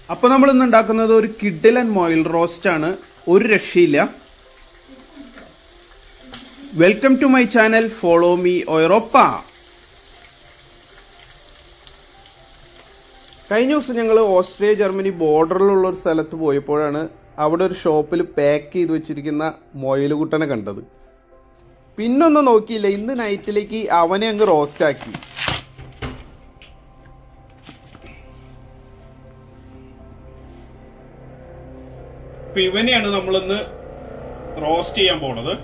അപ്പൊ നമ്മൾ ഇന്ന് ഉണ്ടാക്കുന്നത് ഒരു കിഡിലൻ മൊയിൽ റോസ്റ്റ് ആണ് ഒരു രക്ഷയില്ല welcome to my channel follow me ഒയറോപ്പ കഴിഞ്ഞ ദിവസം ഞങ്ങൾ ഓസ്ട്രേലിയ ജർമ്മനി ബോർഡറിലുള്ള ഒരു സ്ഥലത്ത് പോയപ്പോഴാണ് അവിടെ ഒരു ഷോപ്പിൽ പാക്ക് ചെയ്ത് വെച്ചിരിക്കുന്ന മൊയിലുകുട്ടനെ കണ്ടത് പിന്നൊന്നും നോക്കിയില്ല ഇന്ന് നൈറ്റിലേക്ക് അവനെ അങ്ങ് റോസ്റ്റ് ആക്കി അപ്പൊ ഇവനെയാണ് നമ്മളിന്ന് റോസ്റ്റ് ചെയ്യാൻ പോണത്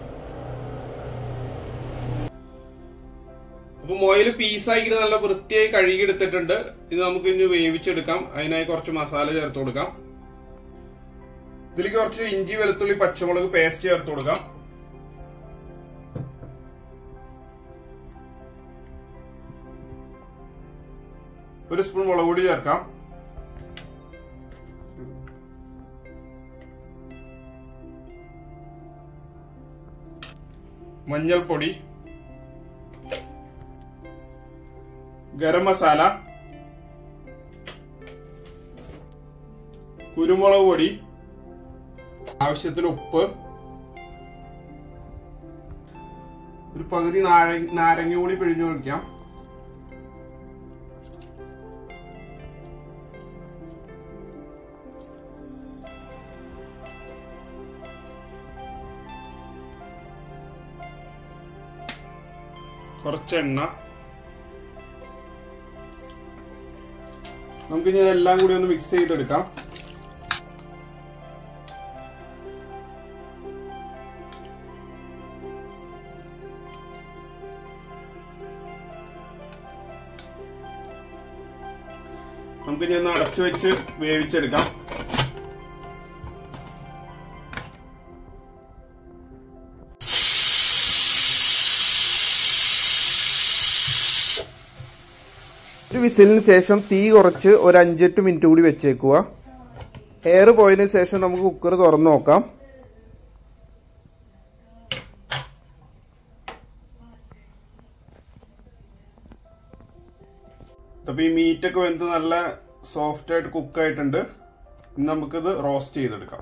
അപ്പൊ മൊയില് പീസാക്കിയിട്ട് നല്ല വൃത്തിയായി കഴുകി എടുത്തിട്ടുണ്ട് ഇത് നമുക്ക് ഇനി വേവിച്ചെടുക്കാം അതിനായി കുറച്ച് മസാല ചേർത്ത് കൊടുക്കാം ഇതിലേക്ക് കുറച്ച് ഇഞ്ചി വെളുത്തുള്ളി പച്ചമുളക് പേസ്റ്റ് ചേർത്ത് കൊടുക്കാം ഒരു സ്പൂൺ മുളക് പൊടി ചേർക്കാം മഞ്ഞൾപ്പൊടി ഗരം മസാല കുരുമുളക് പൊടി ആവശ്യത്തിന് ഉപ്പ് ഒരു പകുതി നാര- നാരങ്ങ കൂടി പിഴിഞ്ഞു ഒഴിക്കാം കുറച്ച് എണ്ണ നമുക്കിനി ഇതെല്ലാം കൂടി ഒന്ന് മിക്സ് ചെയ്തെടുക്കാം നമുക്കിനി ഒന്ന് അടച്ചു വെച്ച് വേവിച്ചെടുക്കാം ഒരു വിസിലിന് ശേഷം തീ കുറച്ച് ഒരു അഞ്ചെട്ട് മിനിറ്റ് കൂടി വെച്ചേക്കുക എയർ പോയതിനു ശേഷം നമുക്ക് കുക്കർ തുറന്നു നോക്കാം അപ്പൊ ഈ മീറ്റൊക്കെ വെന്ത് നല്ല സോഫ്റ്റ് ആയിട്ട് കുക്ക് ആയിട്ടുണ്ട് ഇനി നമുക്കിത് റോസ്റ്റ് ചെയ്തെടുക്കാം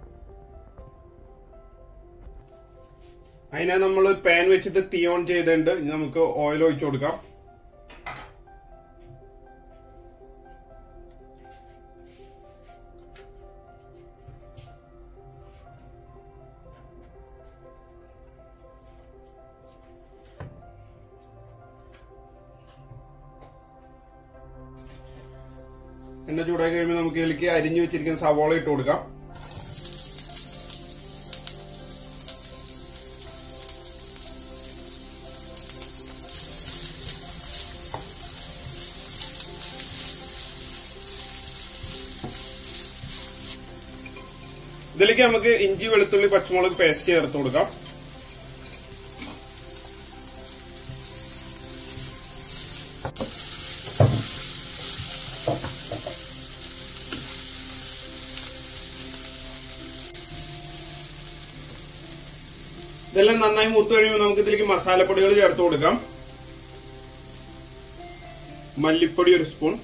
അതിനാ നമ്മൾ പാൻ വെച്ചിട്ട് തീ ഓൺ ചെയ്തിട്ടുണ്ട് ഇനി നമുക്ക് ഓയിൽ ഒഴിച്ചു കൊടുക്കാം എണ്ണ ചൂടായി കഴിയുമ്പോൾ നമുക്ക് ഇതിലേക്ക് അരിഞ്ഞു വെച്ചിരിക്കുന്ന സവോള ഇട്ട് കൊടുക്കാം ഇതിലേക്ക് നമുക്ക് ഇഞ്ചി വെളുത്തുള്ളി പച്ചമുളക് പേസ്റ്റ് ചേർത്ത് കൊടുക്കാം ഇതെല്ലാം നന്നായി മൂത്ത് കഴിയുമ്പോൾ നമുക്ക് ഇതിലേക്ക് മസാലപ്പൊടികൾ ചേർത്ത് കൊടുക്കാം മല്ലിപ്പൊടി ഒരു സ്പൂൺ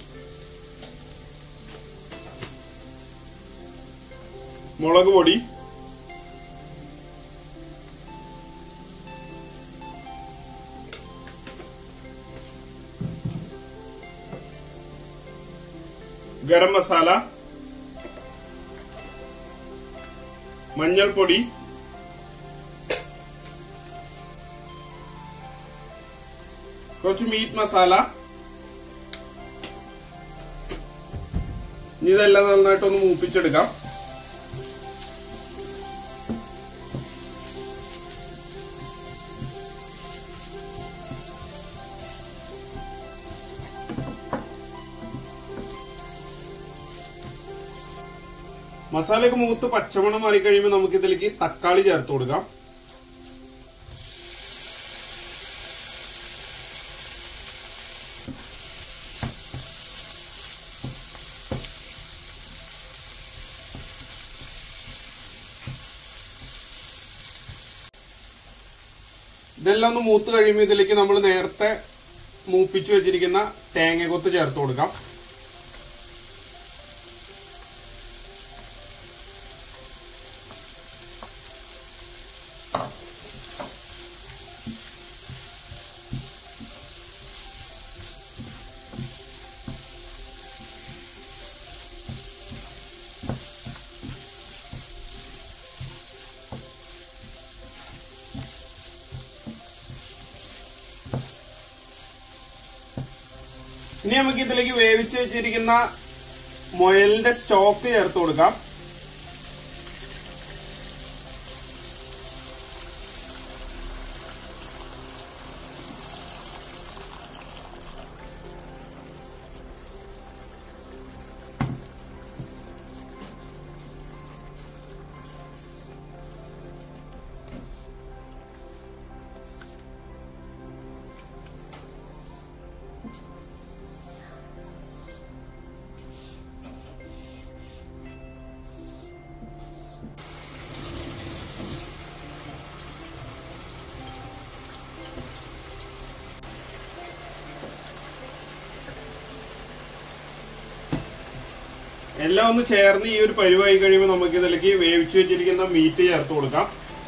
മുളക് പൊടി ഗരം മസാല മഞ്ഞൾപ്പൊടി കുറച്ച് മീറ്റ് മസാല ഇനി ഇതെല്ലാം നന്നായിട്ടൊന്ന് മൂപ്പിച്ചെടുക്കാം മസാലയൊക്കെ മൂത്ത് പച്ചമണം മാറി കഴിയുമ്പോൾ നമുക്ക് ഇതിലേക്ക് തക്കാളി ചേർത്ത് കൊടുക്കാം ഇതെല്ലാം ഒന്ന് മൂത്ത് കഴിയുമ്പോൾ ഇതിലേക്ക് നമ്മൾ നേരത്തെ മൂപ്പിച്ചു വെച്ചിരിക്കുന്ന തേങ്ങ കൊത്ത് ചേർത്ത് കൊടുക്കാം ഇനി നമുക്ക് ഇതിലേക്ക് വേവിച്ച് വെച്ചിരിക്കുന്ന മുയലിന്റെ സ്റ്റോക്ക് ചേർത്ത് കൊടുക്കാം എല്ലാം ഒന്ന് ചേർന്ന് ഈ ഒരു പരുവായി കഴിയുമ്പോൾ നമുക്ക് ഇതിലേക്ക് വേവിച്ച് വെച്ചിരിക്കുന്ന മീറ്റ് ചേർത്ത് കൊടുക്കാം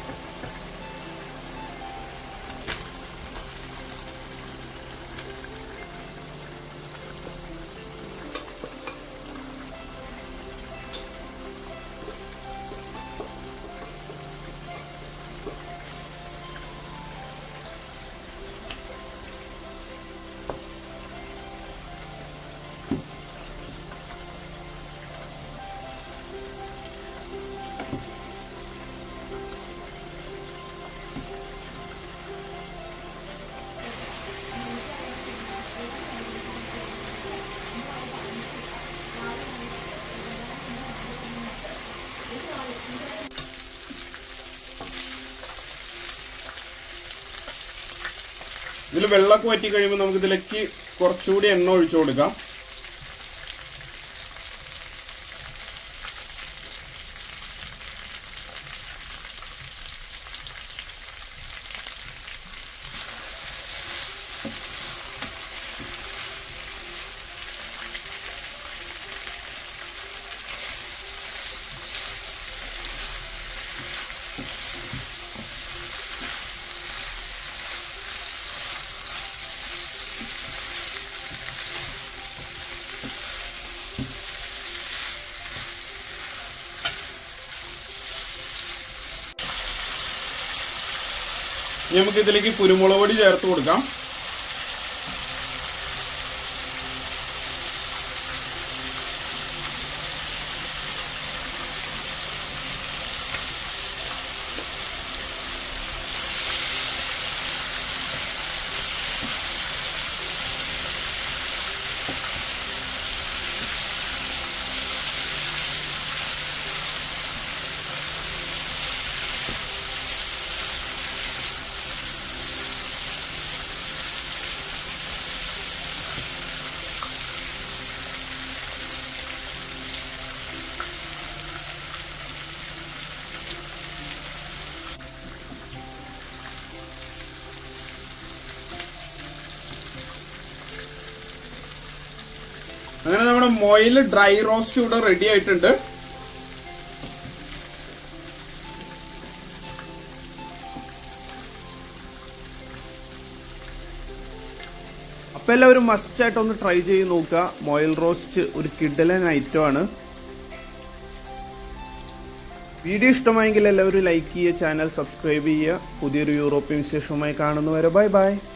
ഇതിൽ വെള്ളമൊക്കെ വറ്റി കഴിയുമ്പോൾ നമുക്ക് ഇതിലേക്ക് കുറച്ചുകൂടി എണ്ണ ഒഴിച്ചു കൊടുക്കാം ഇനി നമുക്ക് ഇതിലേക്ക് കുരുമുളക് പൊടി ചേർത്ത് കൊടുക്കാം അങ്ങനെ നമ്മുടെ മൊയിൽ ഡ്രൈ റോസ്റ്റ് ഇവിടെ റെഡി ആയിട്ടുണ്ട് അപ്പൊ എല്ലാവരും മസ്റ്റ് ആയിട്ട് ഒന്ന് ട്രൈ ചെയ്ത് നോക്കുക മൊയിൽ റോസ്റ്റ് ഒരു കിഡലൻ ഐറ്റം ആണ് വീഡിയോ ഇഷ്ടമായെങ്കിൽ എല്ലാവരും ലൈക്ക് ചെയ്യുക ചാനൽ സബ്സ്ക്രൈബ് ചെയ്യുക പുതിയൊരു യൂറോപ്യൻ വിശേഷവുമായി കാണുന്നവരെ ബൈ ബൈ